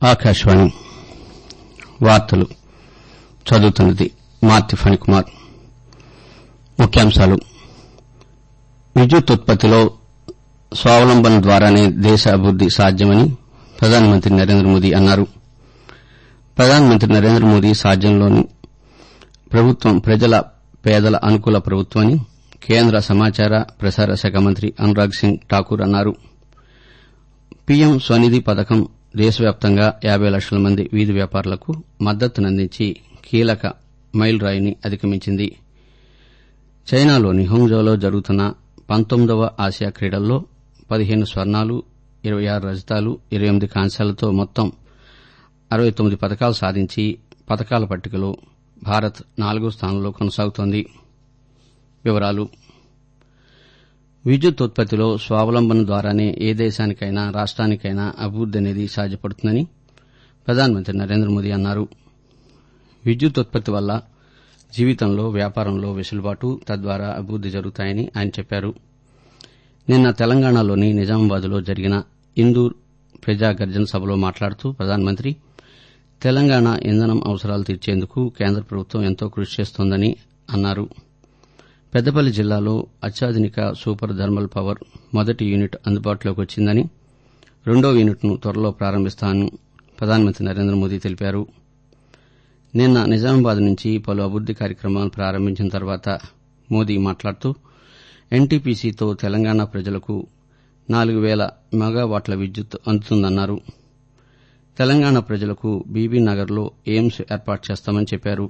ఆకాశవాణి వార్తలు చదువుతున్నది మార్తి ఫణికుమార్ ముఖ్యాంశాలు విద్యుత్ ఉత్పత్తిలో స్వావలంబన ద్వారానే దేశ అభివృద్ది సాధ్యమని ప్రధానమంత్రి నరేంద్ర మోదీ అన్నారు ప్రధానమంత్రి నరేంద్ర మోదీ సాధ్యంలోని ప్రభుత్వం ప్రజల పేదల అనుకూల ప్రభుత్వమని కేంద్ర సమాచార ప్రసార శాఖ మంత్రి అనురాగ్ సింగ్ ఠాకూర్ అన్నారు పీఎం స్వనిధి పథకం దేశవ్యాప్తంగా యాబై లక్షల మంది వీధి వ్యాపారులకు మద్దతునందించి కీలక మైలురాయిని అధిగమించింది చైనాలోని హుంగ్జోలో జరుగుతున్న పంతొమ్మిదవ ఆసియా క్రీడల్లో పదిహేను స్వర్ణాలు ఇరవై ఆరు రజతాలు ఇరవై ఎనిమిది కాంస్యాలతో మొత్తం అరవై తొమ్మిది పతకాలు సాధించి పతకాల పట్టికలో భారత్ నాలుగో స్థానంలో కొనసాగుతోంది వివరాలు విద్యుత్ ఉత్పత్తిలో స్వావలంబన ద్వారానే ఏ దేశానికైనా రాష్ట్రానికైనా అభివృద్ది అనేది సాధ్యపడుతుందని ప్రధానమంత్రి నరేంద్ర మోదీ అన్నారు విద్యుత్ ఉత్పత్తి వల్ల జీవితంలో వ్యాపారంలో వెసులుబాటు తద్వారా అభివృద్ది జరుగుతాయని ఆయన చెప్పారు నిన్న తెలంగాణలోని నిజామాబాద్లో జరిగిన ఇందూర్ ప్రజా గర్జన సభలో మాట్లాడుతూ ప్రధానమంత్రి తెలంగాణ ఇంధనం అవసరాలు తీర్చేందుకు కేంద్ర ప్రభుత్వం ఎంతో కృషి చేస్తోందని అన్నారు పెద్దపల్లి జిల్లాలో అత్యాధునిక సూపర్ థర్మల్ పవర్ మొదటి యూనిట్ అందుబాటులోకి వచ్చిందని రెండో యూనిట్ను త్వరలో ప్రారంభిస్తానని ప్రధానమంత్రి నరేంద్ర మోదీ తెలిపారు నిన్న నిజామాబాద్ నుంచి పలు అభివృద్ది కార్యక్రమాలు ప్రారంభించిన తర్వాత మోదీ మాట్లాడుతూ ఎన్టీపీసీతో తెలంగాణ ప్రజలకు నాలుగు వేల మెగావాట్ల విద్యుత్ అందుతుందన్నారు తెలంగాణ ప్రజలకు బీబీనగర్లో ఎయిమ్స్ ఏర్పాటు చేస్తామని చెప్పారు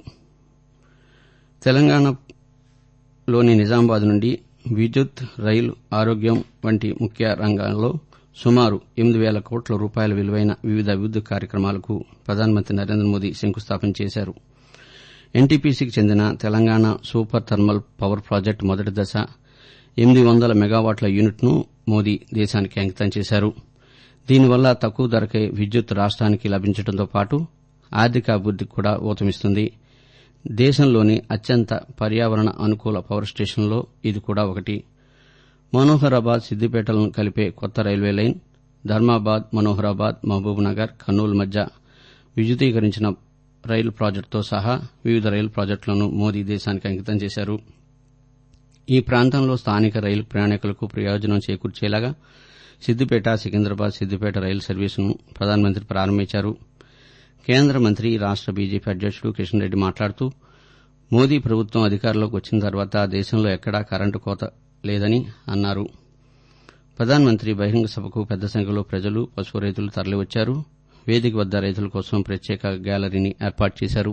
తెలంగాణలోని నిజామాబాద్ నుండి విద్యుత్ రైలు ఆరోగ్యం వంటి ముఖ్య రంగాల్లో సుమారు ఎనిమిది వేల కోట్ల రూపాయల విలువైన వివిధ అభివృద్ది కార్యక్రమాలకు ప్రధానమంత్రి నరేంద్ర మోదీ శంకుస్థాపన చేశారు ఎన్టీపీసీకి చెందిన Telangana super thermal power project మొదటి దశ ఎనిమిది వందల మెగావాట్ల యూనిట్ను మోదీ దేశానికి అంకితం చేశారు దీనివల్ల తక్కువ ధరకే విద్యుత్ రాష్ట్రానికి లభించడంతో పాటు ఆర్థిక అభివృద్దికి కూడా ఊతమిస్తుంది దేశంలోని అత్యంత పర్యావరణ అనుకూల పవర్ స్టేషన్లలో ఇది కూడా ఒకటి మనోహరాబాద్ సిద్దిపేటలను కలిపే కొత్త రైల్వే లైన్ ధర్మాబాద్ మనోహరాబాద్ మహబూబ్నగర్ కర్నూలు మధ్య విద్యుదీకరించిన రైలు ప్రాజెక్టుతో సహా వివిధ రైలు ప్రాజెక్టులను మోదీ దేశానికి అంకితం చేశారు ఈ ప్రాంతంలో స్థానిక రైలు ప్రయాణికులకు ప్రయోజనం చేకూర్చేలాగా సిద్దిపేట సికింద్రాబాద్ సిద్దిపేట రైలు సర్వీసును ప్రధానమంత్రి ప్రారంభించారు కేంద్ర మంత్రి రాష్ట బీజేపీ అధ్యకుడు కిషన్ రెడ్డి మాట్లాడుతూ మోదీ ప్రభుత్వం అధికారంలోకి వచ్చిన తర్వాత దేశంలో ఎక్కడా కరెంటు కోత లేదని అన్నారు ప్రధానమంత్రి బహిరంగ సభకు పెద్ద సంఖ్యలో ప్రజలు పశువు రైతులు తరలివచ్చారు వేదిక వద్ద రైతుల కోసం ప్రత్యేక గ్యాలరీని ఏర్పాటు చేశారు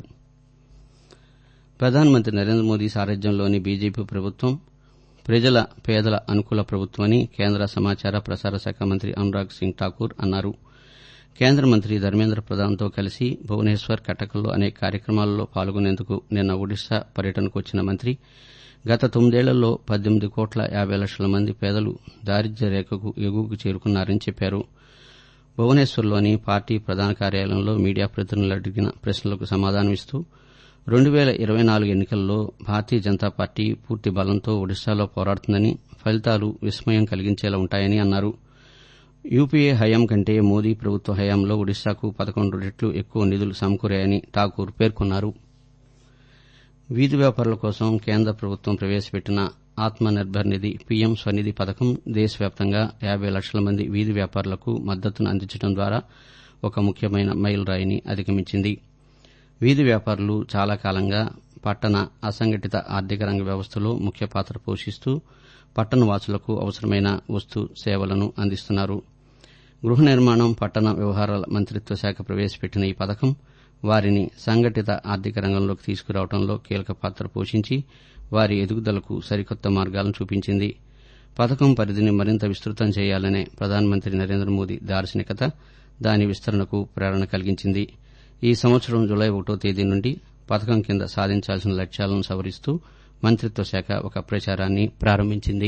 ప్రధానమంత్రి నరేంద్ర మోదీ సారథ్యంలోని బీజేపీ ప్రభుత్వం ప్రజల పేదల అనుకూల ప్రభుత్వమని కేంద్ర సమాచార ప్రసార శాఖ మంత్రి అనురాగ్ సింగ్ ఠాకూర్ అన్నారు కేంద్ర మంత్రి ధర్మేంద్ర ప్రధాన్తో కలిసి భువనేశ్వర్ కటక్లో అనేక కార్యక్రమాలలో పాల్గొనేందుకు నిన్న ఒడిశా పర్యటనకు వచ్చిన మంత్రి గత తొమ్మిదేళ్లలో పద్దెనిమిది కోట్ల యాబై లక్షల మంది పేదలు దారిద్ర్య రేఖకు ఎగువకు చేరుకున్నారని చెప్పారు భువనేశ్వర్లోని పార్టీ ప్రధాన కార్యాలయంలో మీడియా ప్రతినిధులు అడిగిన ప్రశ్నలకు సమాధానమిస్తూ రెండు వేల ఇరవై నాలుగు ఎన్నికల్లో భారతీయ జనతా పార్టీ పూర్తి బలంతో ఒడిశాలో పోరాడుతుందని ఫలితాలు విస్మయం కలిగించేలా ఉంటాయని అన్నారు యూపీఏ హయాం కంటే మోదీ ప్రభుత్వ హయాంలో ఒడిశాకు పదకొండు రెట్లు ఎక్కువ నిధులు సమకూరాయని ఠాకూర్ పేర్కొన్నారు వీధి వ్యాపారుల కోసం కేంద్ర ప్రభుత్వం ప్రవేశపెట్టిన ఆత్మ నిర్భర్ నిధి పీఎం స్వనిధి పథకం దేశవ్యాప్తంగా యాబై లక్షల మంది వీధి వ్యాపారులకు మద్దతును అందించడం ద్వారా ఒక ముఖ్యమైన మైలురాయిని అధిగమించింది వీధి వ్యాపారులు చాలా కాలంగా పట్టణ అసంఘటిత ఆర్థిక రంగ వ్యవస్థలో ముఖ్య పాత్ర పోషిస్తూ పట్టణ వాసులకు అవసరమైన వస్తు సేవలను అందిస్తున్నారు గృహ నిర్మాణం పట్టణ వ్యవహారాల మంత్రిత్వ శాఖ ప్రవేశపెట్టిన ఈ పథకం వారిని సంఘటిత ఆర్థిక రంగంలోకి తీసుకురావడంలో కీలక పాత్ర పోషించి వారి ఎదుగుదలకు సరికొత్త మార్గాలను చూపించింది పథకం పరిధిని మరింత విస్తృతం చేయాలనే ప్రధానమంత్రి నరేంద్ర మోదీ దార్శనికత దాని విస్తరణకు ప్రేరణ కలిగించింది ఈ సంవత్సరం జులై ఒకటో తేదీ నుండి పథకం కింద సాధించాల్సిన లక్ష్యాలను సవరిస్తూ మంత్రిత్వ శాఖ ఒక ప్రచారాన్ని ప్రారంభించింది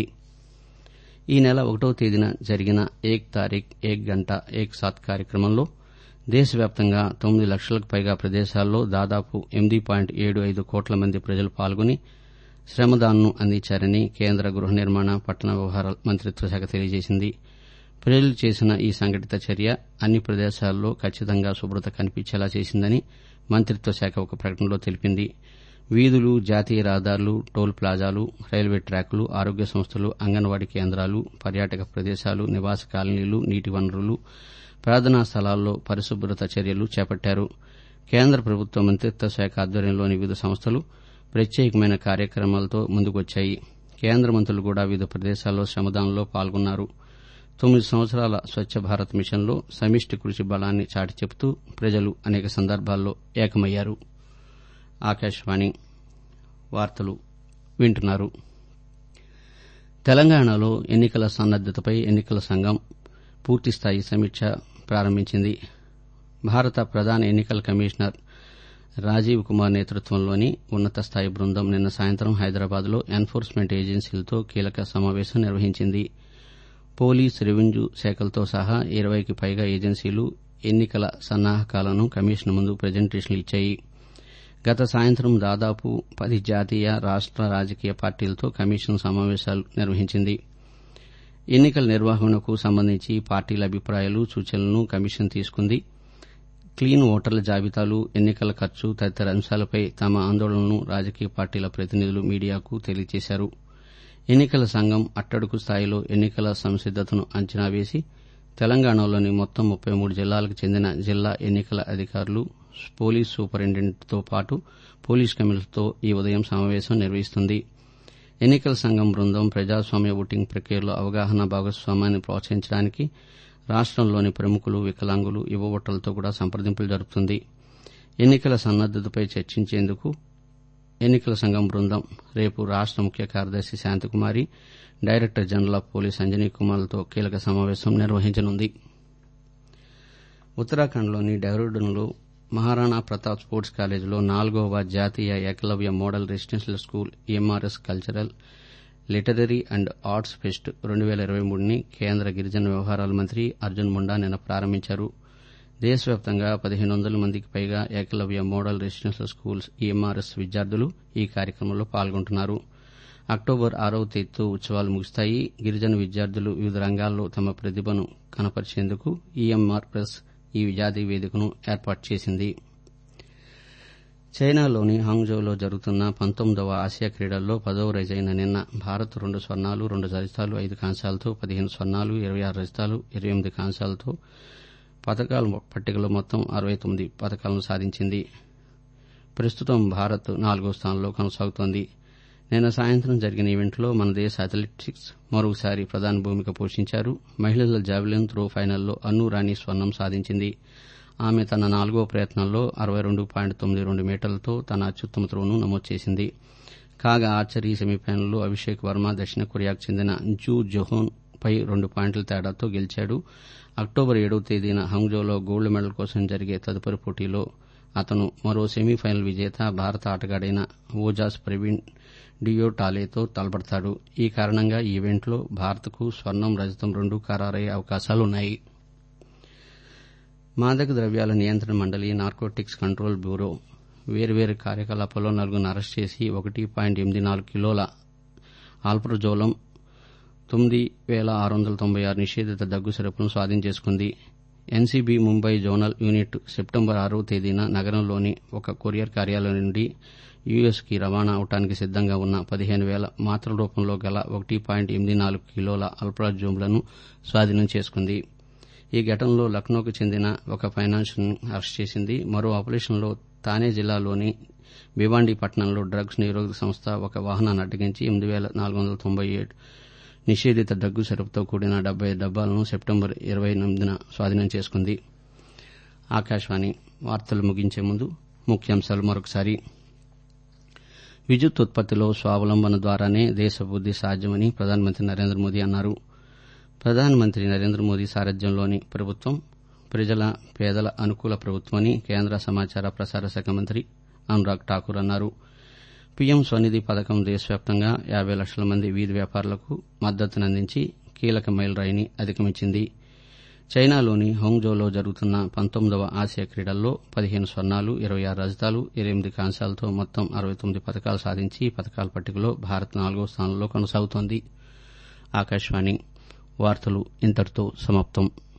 ఈ నెల ఒకటో తేదీన జరిగిన ఏక్ తారీఖ్ ఏక్ గంట ఏక్ సాత్ కార్యక్రమంలో దేశవ్యాప్తంగా తొమ్మిది లక్షలకు పైగా ప్రదేశాల్లో దాదాపు ఎనిమిది పాయింట్ ఏడు ఐదు కోట్ల మంది ప్రజలు పాల్గొని శ్రమదాన్ను అందించారని కేంద్ర గృహ నిర్మాణ పట్టణ వ్యవహారాల మంత్రిత్వ శాఖ తెలియజేసింది ప్రజలు చేసిన ఈ సంఘటిత చర్య అన్ని ప్రదేశాల్లో ఖచ్చితంగా శుభ్రత కనిపించేలా చేసిందని మంత్రిత్వ శాఖ ఒక ప్రకటనలో తెలిపింది వీధులు జాతీయ రహదారులు టోల్ ప్లాజాలు రైల్వే ట్రాకులు ఆరోగ్య సంస్థలు అంగన్వాడీ కేంద్రాలు పర్యాటక ప్రదేశాలు నివాస కాలనీలు నీటి వనరులు ప్రార్థనా స్థలాల్లో పరిశుభ్రత చర్యలు చేపట్టారు కేంద్ర ప్రభుత్వ మంత్రిత్వ శాఖ ఆధ్వర్యంలోని వివిధ సంస్థలు ప్రత్యేకమైన కార్యక్రమాలతో ముందుకొచ్చాయి కేంద్ర మంత్రులు కూడా వివిధ ప్రదేశాల్లో శ్రమదానంలో పాల్గొన్నారు తొమ్మిది సంవత్సరాల స్వచ్ఛ భారత్ మిషన్లో సమిష్టి కృషి బలాన్ని చాటి చెబుతూ ప్రజలు అనేక సందర్భాల్లో ఏకమయ్యారు ఆకాశవాణి వార్తలు వింటున్నారు తెలంగాణలో ఎన్నికల సన్నద్దతపై ఎన్నికల సంఘం పూర్తిస్థాయి సమీక్ష ప్రారంభించింది భారత ప్రధాన ఎన్నికల కమిషనర్ రాజీవ్ కుమార్ నేతృత్వంలోని ఉన్నత స్థాయి బృందం నిన్న సాయంత్రం హైదరాబాద్లో ఎన్ఫోర్స్మెంట్ ఏజెన్సీలతో కీలక సమావేశం నిర్వహించింది పోలీస్ రెవెన్యూ శాఖలతో సహా ఇరవైకి పైగా ఏజెన్సీలు ఎన్నికల సన్నాహకాలను కమిషన్ ముందు ప్రజెంటేషన్లు ఇచ్చాయి గత సాయంత్రం దాదాపు పది జాతీయ రాష్ట రాజకీయ పార్టీలతో కమిషన్ సమావేశాలు నిర్వహించింది ఎన్నికల నిర్వహణకు సంబంధించి పార్టీల అభిప్రాయాలు సూచనలను కమిషన్ తీసుకుంది క్లీన్ ఓటర్ల జాబితాలు ఎన్నికల ఖర్చు తదితర అంశాలపై తమ ఆందోళనలను రాజకీయ పార్టీల ప్రతినిధులు మీడియాకు తెలియజేశారు ఎన్నికల సంఘం అట్టడుగు స్థాయిలో ఎన్నికల సంసిద్దతను అంచనా వేసి తెలంగాణలోని మొత్తం ముప్పై మూడు జిల్లాలకు చెందిన జిల్లా ఎన్నికల అధికారులు పోలీస్ సూపరింటెండెంట్తో పాటు పోలీస్ కమిషనర్తో ఈ ఉదయం సమావేశం నిర్వహిస్తుంది ఎన్నికల సంఘం బృందం ప్రజాస్వామ్య ఓటింగ్ ప్రక్రియలో అవగాహన భాగస్వామ్యాన్ని ప్రోత్సహించడానికి రాష్టంలోని ప్రముఖులు వికలాంగులు యువ ఓటర్లతో కూడా సంప్రదింపులు జరుపుతుంది ఎన్నికల సన్నద్దతపై చర్చించేందుకు ఎన్నికల సంఘం బృందం రేపు రాష్ట ముఖ్య కార్యదర్శి Shantikumari director general of police Anjani కుమార్లతో కీలక సమావేశం నిర్వహించనుంది ఉత్తరాఖండ్లోని డెహ్రాడూన్లో మహారాణా ప్రతాప్ స్పోర్ట్స్ కాలేజీలో నాలుగవ జాతీయ Eklavya model residential school MRS cultural literary and arts fest రెండు వేల ఇరవై మూడుని కేంద్ర గిరిజన వ్యవహారాల మంత్రి అర్జున్ ముండా నిన్న ప్రారంభించారు దేశవ్యాప్తంగా పదిహేను వందల మందికి పైగా Eklavya model residential schools EMRS విద్యార్థులు ఈ కార్యక్రమంలో పాల్గొంటున్నారు అక్టోబర్ ఆరవ తేదీతో ఉత్సవాలు ముగుస్తాయి గిరిజన విద్యార్థులు వివిధ రంగాల్లో తమ ప్రతిభను కనపరిచేందుకు ఈఎంఆర్ఎస్ ఈ జాతీయ వేదికను ఏర్పాటు చేసింది చైనాలోని హాంగ్జోలో జరుగుతున్న పంతొమ్మిదవ ఆసియా క్రీడల్లో పదవ రోజైన నిన్న భారత్ రెండు స్వర్ణాలు రెండు రజతాలు ఐదు కాంస్యాలతో పదిహేను స్వర్ణాలు ఇరవై ఆరు రజతాలు ఇరవై ఎనిమిది కాంస్యాలతో పథకాల పట్టికలో మొత్తం అరవై తొమ్మిది పథకాలను సాధించింది ప్రస్తుతం భారత్ నాలుగో స్థానంలో కొనసాగుతోంది నిన్న సాయంత్రం జరిగిన ఈవెంట్లో మన దేశ అథ్లెటిక్స్ మరోసారి ప్రధాన భూమిక పోషించారు మహిళల జావెలిన్ త్రో ఫైనల్లో అన్ను రాణి స్వర్ణం సాధించింది ఆమె తన నాలుగో ప్రయత్నంలో అరవై రెండు పాయింట్ తొమ్మిది రెండు మీటర్లతో తన అత్యుత్తమ త్రోను నమోదు చేసింది కాగా ఆర్చరీ సెమీఫైనల్లో అభిషేక్ వర్మ దక్షిణ కొరియాకు చెందిన జూ జొహోన్ పై రెండు పాయింట్ల తేడాతో గెలిచాడు అక్టోబర్ ఏడవ తేదీన హంగ్జోలో గోల్డ్ మెడల్ కోసం జరిగే తదుపరి పోటీలో అతను మరో సెమీఫైనల్ విజేత భారత ఆటగాడైన ఓజాస్ ప్రవీణ్ డియో టాలేతో తలపడతాడు ఈ కారణంగా ఈ ఈవెంట్లో భారత్కు స్వర్ణం రజతం రెండూ ఖరారయ్యే అవకాశాలున్నాయి మాదక ద్రవ్యాల నియంత్రణ మండలి నార్కోటిక్స్ కంట్రోల్ బ్యూరో వేర్వేరు కార్యకలాపాల్లో నలుగురిని అరెస్ట్ చేసి ఒకటి పాయింట్ ఎనిమిది నాలుగు కిలోల ఆల్ప్రజోలం తొమ్మిది వేల ఆరు వందల తొంభై ఆరు నిషేధిత దగ్గు సిరపులను స్వాధీనం చేసుకుంది NCB Mumbai zonal unit September ఆరవ తేదీన నగరంలోని ఒక కొరియర్ కార్యాలయం నుండి యూఎస్కి రవాణా అవడానికి సిద్దంగా ఉన్న పదిహేను వేల మాత్రల రూపంలో గల ఒకటి పాయింట్ ఎనిమిది నాలుగు కిలోల అల్ప్రాజోమ్లను స్వాధీనం చేసుకుంది ఈ ఘటనలో లక్నోకు చెందిన ఒక ఫైనాన్షియల్ అరెస్ట్ చేసింది మరో ఆపరేషన్లో తానే జిల్లాలోని భివాండి పట్టణంలో డ్రగ్స్ నిరోధక సంస్థ ఒక వాహనాన్ని అడ్డగించి ఎనిమిది వేల నాలుగు వందల తొంభై ఏడు నిషేధిత దగ్గు సిరపుతో కూడిన డెబ్బై డబ్బాలను సెప్టెంబర్ ఇరవై ఎనిమిదిన స్వాధీనం చేసుకుంది ఆకాశవాణి వార్తలు ముగించే ముందు ముఖ్యాంశాలు మరొకసారి విద్యుత్ ఉత్పత్తిలో స్వావలంబన ద్వారానే దేశవృద్ది సాధ్యమని ప్రధానమంత్రి నరేంద్ర మోదీ అన్నారు ప్రధానమంత్రి నరేంద్ర మోదీ సారథ్యంలోని ప్రభుత్వం ప్రజల పేదల అనుకూల ప్రభుత్వమని కేంద్ర సమాచార ప్రసార శాఖ మంత్రి అనురాగ్ ఠాకూర్ అన్నారు పీఎం స్వనిధి పథకం దేశవ్యాప్తంగా యాబై లక్షల మంది వీధి వ్యాపారులకు మద్దతునందించి కీలక మైలురాయిని అధిగమించింది చైనాలోని హోంగ్జోలో జరుగుతున్న పంతొమ్మిదవ ఆసియా క్రీడల్లో పదిహేను స్వర్ణాలు ఇరవై ఆరు రజతాలు ఇరవై ఎనిమిది కాంస్యాలతో మొత్తం అరవై తొమ్మిది పథకాలు సాధించి పథకాల పట్టికలో భారత్ నాలుగో స్థానంలో కొనసాగుతోంది ఆకాశవాణి వార్తలు ఇంతటితో సమాప్తం